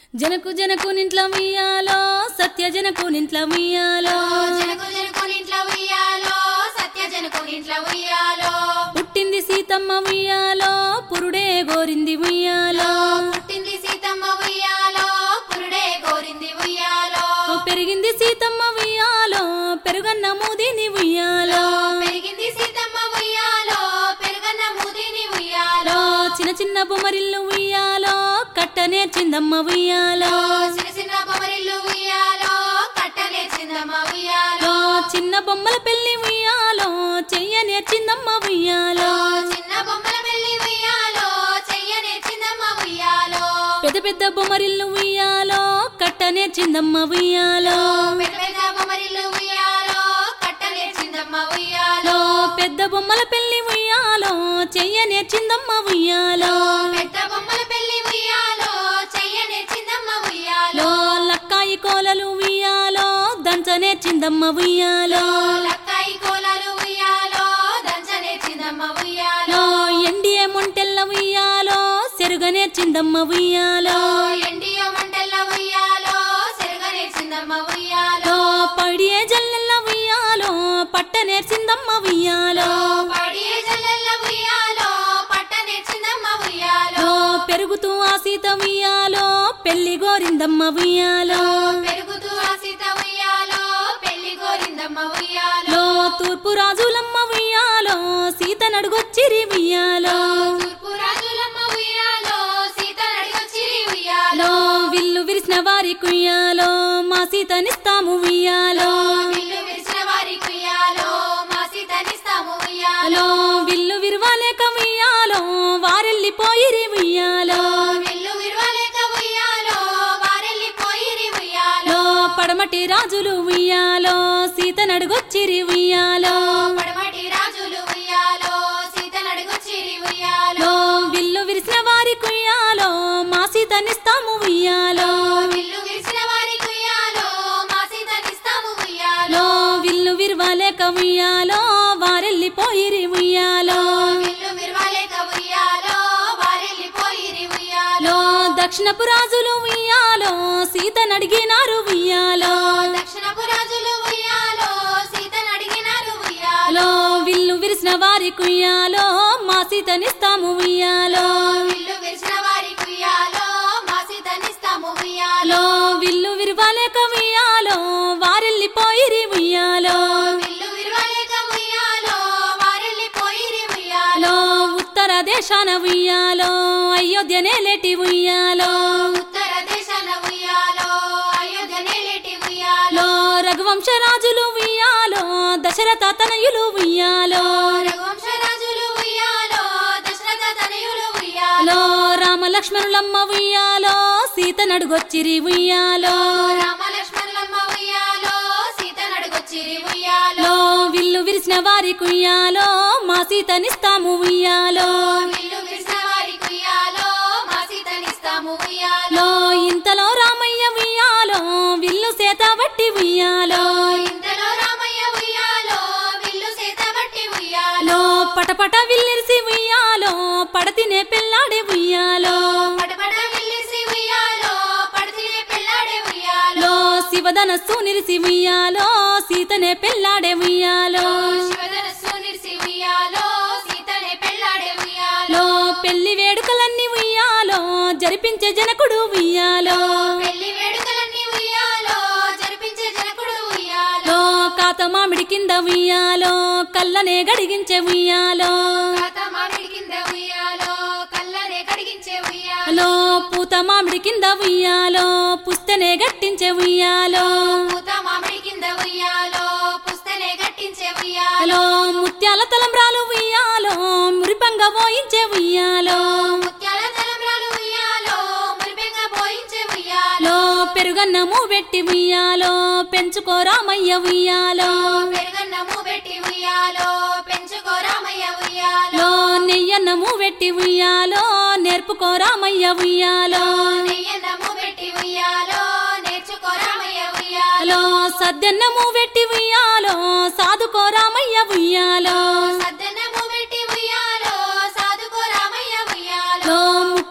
జనకు జనకు నింట్ల ఉయ్యాలో సత్య జనకు నింట్ల ఉయ్యాలో జనకు జనకు ఇంట్లో ఉయ్యాలో సత్య జనకు ఇంట్లో ఉయ్యాలో పుట్టింది సీతమ్మ ఉయ్యాలో పురుడే గోరింది ఉయ్యాలో పుట్టింది సీతమ్మ ఉయ్యాలో పురుడే గోరింది ఉయ్యాలో పెరిగింది సీతమ్మ ఉయ్యాలో పెరుగన్న మూదిని ఉయ్యాలో పెరిగింది సీతమ్మ ఉయ్యాలో పెరుగన్న ముదిని ఉయ్యాలో చిన్న చిన్న బొమ్మరిల్లు ఉయ్యాలో కట్టనే చిందమ్మ ఉయ్యాలో చిన్న చిన్న బొమ్మరిల్లు ఉయ్యాలో కట్టలే చిందమ్మ ఉయ్యాలో చిన్న బొమ్మల పెళ్లి ఉయ్యాలో చెయ్యనే చిందమ్మ ఉయ్యాలో చిన్న బొమ్మల పెళ్లి ఉయ్యాలో చెయ్యనే చిందమ్మ ఉయ్యాలో పెద్ద పెద్ద బొమ్మరిల్లు ఉయ్యాలో కట్టనే చిందమ్మ ఉయ్యాలో పెద్ద పెద్ద బొమ్మరిల్లు ఉయ్యాలో కట్టలే చిందమ్మ ఉయ్యాలో పెద్ద బొమ్మల పెళ్లి ఉయ్యాలో చెయ్యనే చిందమ్మ ఉయ్యాలో పెద్ద బొమ్మల పెళ్లి ఉయ్యాలో చెయ్యనే చిందమ్మ ఉయ్యాలో లక్కాయి కోలలు ఉయ్యాలో దంచనే చిందమ్మ ఉయ్యాలో లక్కాయి కోలాలు ఉయ్యాలో దంచనే చిందమ్మ ఉయ్యాలో ఎండియే మొంటెల్ల ఉయ్యాలో సెరుగనే చిందమ్మ ఉయ్యాలో ఎండియో మంటల్ల ఉయ్యాలో సెరగనే చిందమ్మ ఉయ్యాలో పడియే జల్లెల్ల ఉయ్యాలో పట్టనే చిందమ్మ ఉయ్యాలో పడియే జల్లెల్ల ఉయ్యాలో పట్టనే చిందమ్మ ఉయ్యాలో పెరుగుతూ ఆ సీత ఉయ్యాలో పెళ్లి గోరిందమ్మ ఉయ్యాలో పెరుగుతూ ఆ సీత ఉయ్యాలో పెళ్లి గోరిందమ్మ ఉయ్యాలో లో తూర్పు రాజులమ్మ ఉయ్యాలో సీత నడుగొచ్చిరి ఉయ్యాలో తూర్పు రాజులమ్మ ఉయ్యాలో సీత నడిగొచ్చిరి ఉయ్యాలో లో విల్లు విరిసిన వారి కుయ్యాలో మా సీతనిస్తాము ఉయ్యాలో విల్లు విరిచిన వారి కుయ్యాలో మా సీతనిస్తాము ఉయ్యాలో లో విల్లు విరవాలేక ఉయ్యాలో వారెళ్ళిపోయిరి ఉయ్యాలో విల్లు విరవలేక ఉయ్యాలో వారెళ్ళిపోయిరి ఉయ్యాలో లో పడమటి రాజులు ఉయ్యాలో సీత నడుగొచ్చిరి ఉయ్యాలో పడమటి రాజులు ఉయ్యాలో సీత నడుగొచ్చిరి ఉయ్యాలో లో విల్లు విరిసిన వారి కుయ్యాలో మా సీతనిస్తాము ఉయ్యాలో విల్లు విరిచిన వారి కుయ్యాలో మా సీతనిస్తాము ఉయ్యాలో లో విల్లు విరవాలేక ఉయ్యాలో వారెళ్ళిపోయిరి ఉయ్యాలో విల్లు విరవలేక ఉయ్యాలో వారెళ్ళిపోయిరి ఉయ్యాలో లో దక్షిణపు రాజులు ఉయ్యాలో సీత నడిగినారు ఉయ్యాలో దక్షిణపు రాజులు ఉయ్యాలో సీతను అడిగినారు ఉయ్యాలో లో విల్లు విరిసిన వారి కుయ్యాలో మా సీతనిస్తాము ఉయ్యాలో విల్లు విరిచిన వారి కుయ్యాలో మా సీతనిస్తాము ఉయ్యాలో లో విల్లు విరవాలేక ఉయ్యాలో వారెళ్ళిపోయిరి ఉయ్యాలో విల్లు విరవలేక ఉయ్యాలో వారెళ్ళిపోయిరి ఉయ్యాలో లో ఉత్తర దేశాన ఉయ్యాలో అయోధ్యనే లేటి ఉయ్యాలో ఉత్తర దేశాన ఉయ్యాలో అయోధ్య నేలేటి ఉయ్యాలో లో రఘువంశ రాజులు ఉయ్యాలో దశరథ తనయులు ఉయ్యాలో రఘువంశ రాజులు ఉయ్యాలో దశరథ తనయులు ఉయ్యాలో లో రామ లక్ష్మణులమ్మ ఉయ్యాలో సీత నడుగొచ్చిరి ఉయ్యాలో రామ లక్ష్మణులమ్మ ఉయ్యాలో సీత నడుగొచ్చిరి ఉయ్యాలో లో విల్లు విరిసిన వారి కుయ్యాలో మా సీతనిస్తాము ఉయ్యాలో విల్లు విరిసిన వారి కుయ్యాలో మా సీతనిస్తాము ఉయ్యాలో లో ఇంతలో రామయ్య ఉయ్యాలో విల్లు సేత బట్టి ఉయ్యాలో ఇంతలో రామయ్య ఉయ్యాలో విల్లు సీత బట్టి ఉయ్యాలో లో పటపట విల్లిరిసి ఉయ్యాలో పడతినే పెళ్ళాడే ఉయ్యాలో పటపట విల్లిసి ఉయ్యాలో పడితినే పెళ్ళాడే ఉయ్యాలో లో శివధనస్సు నిరిసి ఉయ్యాలో సీతనే పెళ్ళాడే ఉయ్యాలో శివధనస్సు నిరిసి ఉయ్యాలో సీతనే పెళ్ళాడే ఉయ్యాలో లో పెళ్లి వేడుకలన్నీ ఉయ్యాలో జరిపించే జనకుడు ఉయ్యాలో పెళ్లి వేడుకలన్నీ ఉయ్యాలో జరిపించే జనకుడు ఉయ్యాలో లో కాత మామిడి కింద ఉయ్యాలో కళ్ళనే గడిగించే ఉయ్యాలో కాత మామిడి కింద ఉయ్యాలో కళ్ళనే కడిగించే ఉయ్యాలో లో పూత మామిడి కింద ఉయ్యాలో పుస్తనే గట్టించే ఉయ్యాలో పూత మామిడి కింద ఉయ్యాలో పుస్తనే గట్టించే ఉయ్యాలో లో ముత్యాల తలంబ్రాలు ఉయ్యాలో మురిపంగా పోయించే ఉయ్యాలో ముత్యాల తలంబ్రాలు ఉయ్యాలో మురిపెంగా పోయించే ఉయ్యాలో లో పెరుగన్నము పెట్టి ఉయ్యాలో పెంచుకో రామయ్య ఉయ్యాలో పెరుగన్నము పెట్టి ఉయ్యాలో పెంచుకో రామయ్య ఉయ్యాలో లో నెయ్యన్నము పెట్టి ఉయ్యాలో నేర్పుకో రామయ్య ఉయ్యాలో నెయ్యన్నము పెట్టి ఉయ్యాలో నేర్చుకో రామయ్య ఉయ్యాలో లో సద్దన్నము పెట్టి ఉయ్యాలో సాధుకో రామయ్య ఉయ్యాలో సద్దన్నము పెట్టి ఉయ్యాలో సాధుకో రామయ్య ఉయ్యాలో లో ముక్క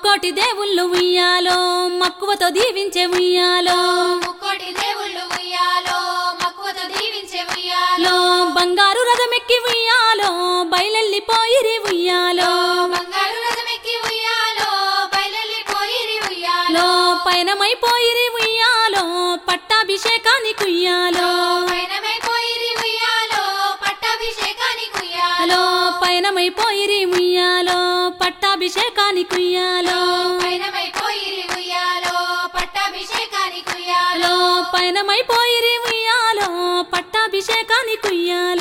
ముక్కోటి దేవుళ్ళు ఉయ్యాలో మక్కువతో దీవించే ఉయ్యాలో ముక్కోటి దేవుళ్ళు ఉయ్యాలో మక్కువతో దీవించే ఉయ్యాలో లో బంగారు రథమెక్కి ఉయ్యాలో బయలెల్లిపోయిరి ఉయ్యాలో బంగారు రథమెక్కి ఉయ్యాలో బయలుపోయిరి ఉయ్యాలో లో పయనమైపోయిరి ఉయ్యాలో పట్టాభిషేకానికి ఉయ్యాలో పయనమైపోయిరి ఉయ్యాలో పట్టాభిషేకానికి ఉయ్యాలో లో పయనమైపోయిరి ఉయ్యాలో పట్టాభిషేకానికి ఉయ్యాలో పయనమైపోయిరి ఉయ్యాలో పట్టాభిషేకానికి ఉయ్యాలో లో పయనమైపోయిరి ఉయ్యాలో పట్టాభిషేకానికి ఉయ్యాలో